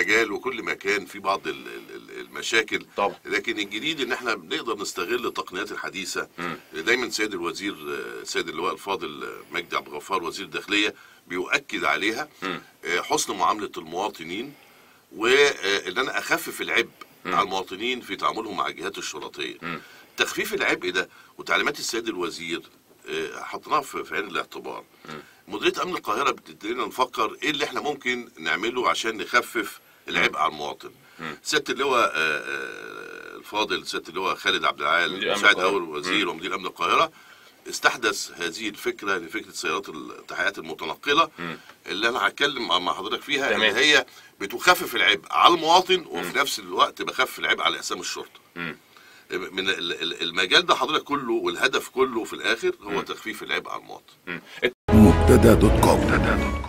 مجال وكل مكان في بعض ال- ال- المشاكل طبعا. لكن الجديد ان احنا بنقدر نستغل التقنيات الحديثه دايما سيد الوزير آه، سيد اللواء الفاضل آه، مجدي عبد الغفار وزير الداخليه بيؤكد عليها آه، حسن معامله المواطنين وان انا اخفف العبء على المواطنين في تعاملهم مع الجهات الشرطيه تخفيف العبء ده وتعليمات السيد الوزير آه، حطيناها في في عين الاعتبار مديريه امن القاهره بتدينا نفكر ايه اللي احنا ممكن نعمله عشان نخفف العبء على المواطن سياده اللواء آه، آه، الفاضل سياده اللواء خالد عبد العال مدير أمن مساعد القاهرة. اول وزير ومدير امن القاهره استحدث هذه الفكره لفكره سيارات التحقيقات المتنقله اللي انا هتكلم مع- مع حضرتك فيها تمام. اللي هي بتخفف العبء على المواطن وفي نفس الوقت بخفف العبء على اقسام الشرطه من ال- ال- المجال ده حضرتك كله والهدف كله في الاخر هو تخفيف العبء على المواطن مبتدا دوت كوم